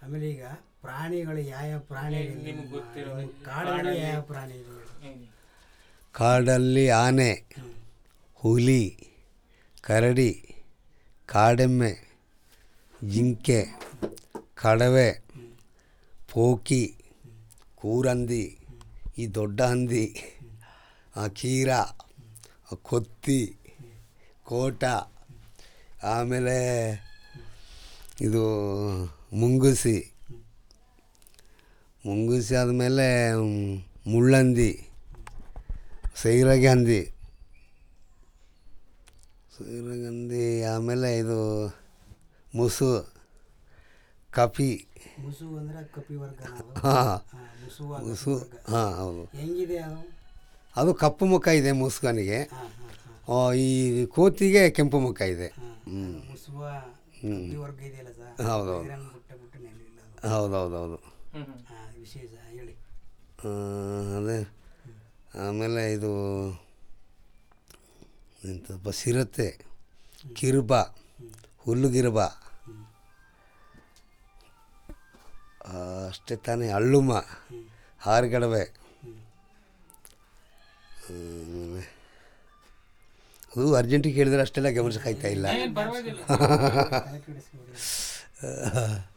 ಆಮೇಲೆ ಈಗ ಪ್ರಾಣಿಗಳು ಯಾವ ಪ್ರಾಣಿ ಇದೆ ನಿಮ್ಗೆ ನಿಮ್ಮ- ಗೊತ್ತಿರೋ ನಿಮ್ಮ ಕಾಡಲ್ಲಿ ಯಾವ ಪ್ರಾಣಿ ಇದೆ ಹೇಳಿ? ಕಾಡಲ್ಲಿ ಆನೆ ಹುಲಿ ಕರಡಿ ಕಾಡೆಮ್ಮೆ ಜಿಂಕೆ ಕಡವೆ ಪೋಕಿ ಕೂರಂದಿ ಈ ದೊಡ್ಡ ಹಂದಿ ಆ ಕೀರ ಆ ಕೊತ್ತಿ ಕೋಟ ಆಮೇಲೆ ಇದು ಮುಂಗುಸಿ ಮುಂಗುಸಿ ಆದಮೇಲೆ ಮುಳ್ಳಂದಿ ಸೈರಗೆ ಹಂದಿ ಸೈರಗೆ ಹಂದಿ ಆಮೇಲೆ ಇದು ಮುಸು ಕಪಿ ಮುಸು ಅಂದ್ರೆ ಕಪಿ ವರ್ಗ ಹಾಂ ಮುಸು ಮುಸು ಹಾಂ ಹೌದು ಹೆಂಗಿದೆ ಅದು ಅದು ಕಪ್ಪು ಮುಖ ಇದೆ ಮುಸುಕನಿಗೆ ಹಾಂ ಹಾಂ ಹಾಂ ಈ ಕೋತಿಗೆ ಕೆಂಪು ಮುಖ ಇದೆ ಹಾಂ ಮುಸುವ ಕಪಿ ವರ್ಗ ಇದೆಯಲ್ಲ ಸರ್ ಹೌದು ಹೌದು ಇದನ್ನು ಬಿಟ್ಟ ಬಿಟ್ಟು ನೆಲೆಯಿಲ್ಲ ಅದು ಹೌದು ಹೌದು ಹೌದು ಹ್ಮ್ ಹ್ಮ್. ಹಾಂ ವಿಶೇಷ ಹೇಳಿ ಆ, ಅದೇ ಆಮೇಲೆ ಇದು ಎಂತಪ್ಪ ಸಿರತೆ ಕಿರುಬ ಹುಲ್ಲುಗಿರುಬ ಆ, ಅಷ್ಟೇ ತಾನೇ ಹಳ್ಳುಮ ಹಾರುಗಡವೆ ಆಮೇಲೆ ಅದು ಅರ್ಜೆಂಟಿಗೆ ಕೇಳಿದ್ರೆ ಅಷ್ಟೆಲ್ಲ ಗಮನಿಸೋಕ್ಕಾಗ್ತಾ ಇಲ್ಲ ಏನ್ ಪರವಾಗಿಲ್ಲ ತಲೆ ಕೆಡಿಸ್ಬೇಡಿ